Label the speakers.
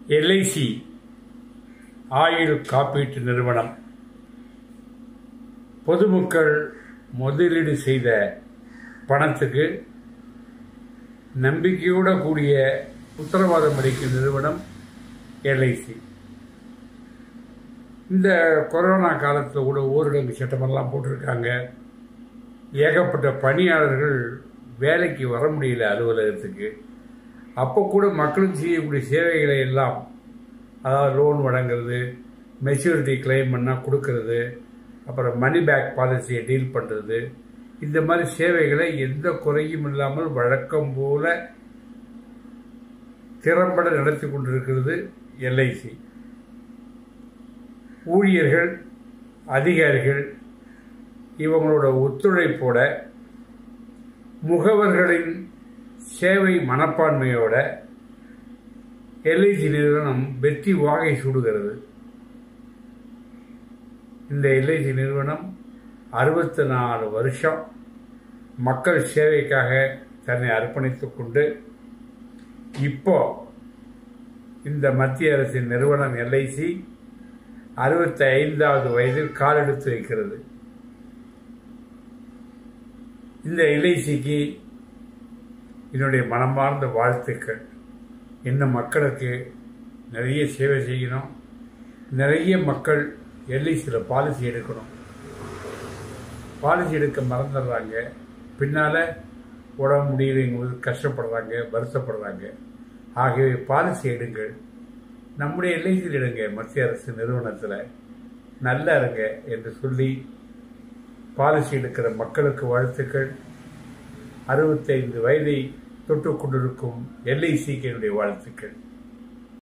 Speaker 1: LIC ஆயுள் காப்பீட்டு நிறுவனம் பொதுமக்கள் முதலீடு செய்த பணத்துக்கு நம்பிக்கையோட கூடிய உத்தரவாதம் அளிக்கும் நிறுவனம் எல்ஐசி இந்த கொரோனா காலத்தில் கூட ஊரடங்கு சட்டமெல்லாம் போட்டிருக்காங்க ஏகப்பட்ட பணியாளர்கள் வேலைக்கு வர முடியல அலுவலகத்துக்கு அப்போ கூட மக்களுக்கு செய்யக்கூடிய சேவைகளை எல்லாம் அதாவது லோன் வழங்குறது மெச்சூரிட்டி கிளைம் பண்ணால் கொடுக்கறது அப்புறம் மணி பேக் பாலிசியை டீல் பண்ணுறது இந்த மாதிரி சேவைகளை எந்த குறையும் இல்லாமல் வழக்கம் போல திறம்பட நடத்தி கொண்டிருக்கிறது எல்ஐசி ஊழியர்கள் அதிகாரிகள் இவங்களோட ஒத்துழைப்போட முகவர்களின் சேவை மனப்பான்மையோட எல்ஐசி நிறுவனம் வெற்றி வாகை சூடுகிறது இந்த எல்ஐசி நிறுவனம் அறுபத்தி நாலு வருஷம் மக்கள் சேவைக்காக தன்னை அர்ப்பணித்துக் கொண்டு இப்போ இந்த மத்திய அரசின் நிறுவனம் எல்ஐசி அறுபத்தி ஐந்தாவது வயதில் காலெடுத்து வைக்கிறது இந்த எல்ஐசிக்கு என்னுடைய மனமார்ந்த வாழ்த்துக்கள் இன்னும் மக்களுக்கு நிறைய சேவை செய்யணும் நிறைய மக்கள் எல்ஐசியில் பாலிசி எடுக்கணும் பாலிசி எடுக்க மறந்துடுறாங்க பின்னால் உடம்பு முடியலைங்கும்போது கஷ்டப்படுறாங்க வருத்தப்படுறாங்க ஆகவே பாலிசி எடுங்கள் நம்முடைய எல்ஐசியில் எடுங்க மத்திய அரசு நிறுவனத்தில் நல்லா இருங்க என்று சொல்லி பாலிசி எடுக்கிற மக்களுக்கு வாழ்த்துக்கள் அறுபத்தைந்து வயதை தொட்டு கொண்டிருக்கும் எல்ஐசிக்கு என்னுடைய வாழ்த்துக்கள்